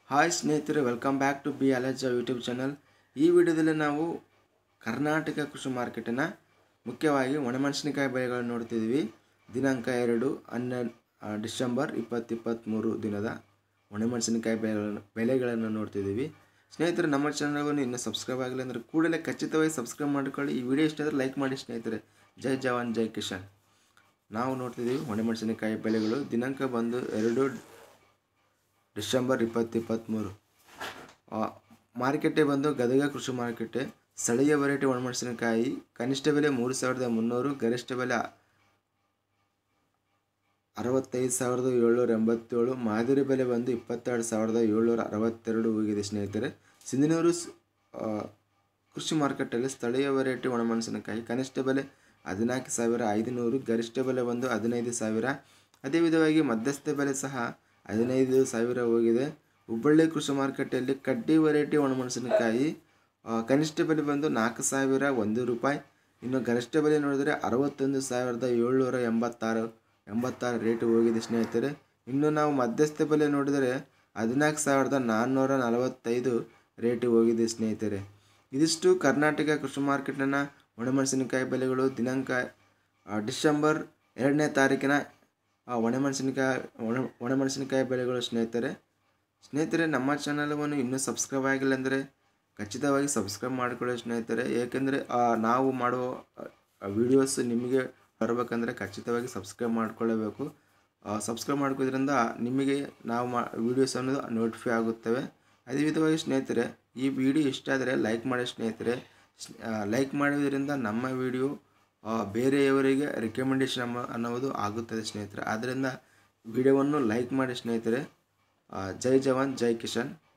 hi ಸ್ನೇಹಿತರೆ welcome back to B ಅಲಜ YouTube channel ಈ ವಿಡಿಯೋದಲ್ಲಿ ನಾವು ಕರ್ನಾಟಕ ಕೃಷಿ ಮಾರ್ಕೆಟಿನ ಮುಖ್ಯವಾಗಿ ಒಣಮೆಣಸಿನಕಾಯಿ ಬೆಳೆಗಳನ್ನು ನೋಡ್ತಿದ್ವಿ ದಿನಾಂಕ ಎರಡು ಹನ್ನೆರಡು ಡಿಸೆಂಬರ್ ಇಪ್ಪತ್ತು ಇಪ್ಪತ್ತ್ಮೂರು ದಿನದ ಒಣಮೆಣಸಿನಕಾಯಿ ಬೆಳೆಗಳನ್ನು ಬೆಲೆಗಳನ್ನು ನೋಡ್ತಿದ್ದೀವಿ ಸ್ನೇಹಿತರೆ ನಮ್ಮ ಚಾನಲ್ಗೂ ಇನ್ನೂ ಸಬ್ಸ್ಕ್ರೈಬ್ ಆಗಿಲ್ಲ ಅಂದರೆ ಕೂಡಲೇ ಖಚಿತವಾಗಿ ಸಬ್ಸ್ಕ್ರೈಬ್ ಮಾಡಿಕೊಳ್ಳಿ ಈ ವಿಡಿಯೋ ಇಷ್ಟ ಆದರೆ ಲೈಕ್ ಮಾಡಿ ಸ್ನೇಹಿತರೆ ಜೈ ಜವಾನ್ ಜೈ ಕಿಶನ್ ನಾವು ನೋಡ್ತಿದ್ದೀವಿ ಒಣಮೆಣಸಿನಕಾಯಿ ಬೆಲೆಗಳು ದಿನಾಂಕ ಬಂದು ಎರಡು ಡಿಸೆಂಬರ್ ಇಪ್ಪತ್ತು ಇಪ್ಪತ್ತ್ಮೂರು ಮಾರ್ಕೆಟೇ ಬಂದು ಗದಗ ಕೃಷಿ ಮಾರ್ಕೆಟೆ ಸ್ಥಳೀಯ ವೆರೈಟಿ ಒಣಮೆಣಸಿನಕಾಯಿ ಕನಿಷ್ಠ ಬೆಲೆ ಮೂರು ಸಾವಿರದ ಮುನ್ನೂರು ಗರಿಷ್ಠ ಬೆಲೆ ಅರವತ್ತೈದು ಸಾವಿರದ ಏಳ್ನೂರ ಎಂಬತ್ತೇಳು ಮಾದರಿ ಬೆಲೆ ಬಂದು ಇಪ್ಪತ್ತೆರಡು ಸಾವಿರದ ಏಳ್ನೂರ ಅರವತ್ತೆರಡು ಹೋಗಿದೆ ಸ್ನೇಹಿತರೆ ಸಿಂಧನೂರು ಸ್- ಆ, ಕೃಷಿ ಮಾರ್ಕೆಟಲ್ಲಿ ಸ್ಥಳೀಯ ವೆರೈಟಿ ಒಣಮೆಣಸಿನಕಾಯಿ ಕನಿಷ್ಠ ಬೆಲೆ ಹದಿನಾಲ್ಕು ಸಾವಿರ ಐದುನೂರು ಗರಿಷ್ಠ ಬೆಲೆ ಬಂದು ಹದಿನೈದು ಸಾವಿರ ಅದೇ ವಿಧವಾಗಿ ಮಧ್ಯಸ್ಥ ಬೆಲೆ ಸಹ ಹದಿನೈದು ಸಾವಿರ ಹೋಗಿದೆ ಹುಬ್ಬಳ್ಳಿ ಕೃಷಿ ಮಾರ್ಕೆಟಲ್ಲಿ ಕಡ್ಡಿ ವೆರೈಟಿ ಒಣಮೆಣಸಿನಕಾಯಿ ಆ, ಕನಿಷ್ಠ ಬೆಲೆ ಬಂದು ನಾಲ್ಕು ಸಾವಿರ ಒಂದು ರೂಪಾಯಿ ಇನ್ನು ಗರಿಷ್ಠ ಬೆಲೆ ನೋಡಿದರೆ ಅರವತ್ತೊಂದು ಸಾವಿರದ ಏಳ್ನೂರ ಎಂಬತ್ತಾರು ಎಂಬತ್ತಾರು ರೇಟ್ ಹೋಗಿದೆ ಸ್ನೇಹಿತರೆ ಇನ್ನು ನಾವು ಮಧ್ಯಸ್ಥ ಬೆಲೆ ನೋಡಿದರೆ ಹದಿನಾಲ್ಕು ಸಾವಿರದ ನಾನ್ನೂರ ನಲವತ್ತೈದು ರೇಟ್ ಹೋಗಿದೆ ಸ್ನೇಹಿತರೆ ಇದಿಷ್ಟು ಕರ್ನಾಟಕ ಕೃಷಿ ಮಾರ್ಕೆಟ್ನ ಒಣಮೆಣಸಿನಕಾಯಿ ಬೆಲೆಗಳು ದಿನಾಂಕ ಆ, ಡಿಸೆಂಬರ್ ಎರಡನೇ ತಾರೀಕಿನ ಆ, ಒಣಮೆಣಸಿನಕಾಯಿ ಒಣ ಒಣಮೆಣಸಿನಕಾಯಿ ಬೆಲೆಗಳು ಸ್ನೇಹಿತರೆ ಸ್ನೇಹಿತರೆ ನಮ್ಮ ಚಾನಲವನ್ನು ಇನ್ನೂ ಸಬ್ಸ್ಕ್ರೈಬ್ ಆಗಿಲ್ಲ ಅಂದರೆ ಖಚಿತವಾಗಿ ಸಬ್ಸ್ಕ್ರೈಬ್ ಮಾಡಿಕೊಳ್ಳಿ ಸ್ನೇಹಿತರೆ ಏಕೆಂದರೆ ನಾವು ಮಾಡುವ ವಿಡಿಯೋಸ್ ನಿಮಗೆ ಬರಬೇಕಂದ್ರೆ ಖಚಿತವಾಗಿ ಸಬ್ಸ್ಕ್ರೈಬ್ ಮಾಡಿಕೊಳ್ಳಬೇಕು ಸಬ್ಸ್ಕ್ರೈಬ್ ಮಾಡ್ಕೋದ್ರಿಂದ ನಿಮಗೆ ನಾವು ಮಾ ವೀಡಿಯೋಸ್ ಅನ್ನೋದು ನೋಟಿಫೈ ಆಗುತ್ತವೆ ಅದೇ ವಿಧವಾಗಿ ಸ್ನೇಹಿತರೆ ಈ ವಿಡಿಯೋ ಇಷ್ಟ ಆದರೆ ಲೈಕ್ ಮಾಡಿ ಸ್ನೇಹಿತರೆ ಲೈಕ್ ಮಾಡೋದ್ರಿಂದ ನಮ್ಮ ವಿಡಿಯೋ ಬೇರೆಯವರಿಗೆ ರಿಕಮೆಂಡೇಶನ್ ಅನ್ನೋದು ಆಗುತ್ತದೆ ಸ್ನೇಹಿತರೆ ಆದ್ದರಿಂದ ವಿಡಿಯೋವನ್ನು ಲೈಕ್ ಮಾಡಿ ಸ್ನೇಹಿತರೆ ಆ, ಜೈ ಜವಾನ್ ಜೈ ಕಿಶನ್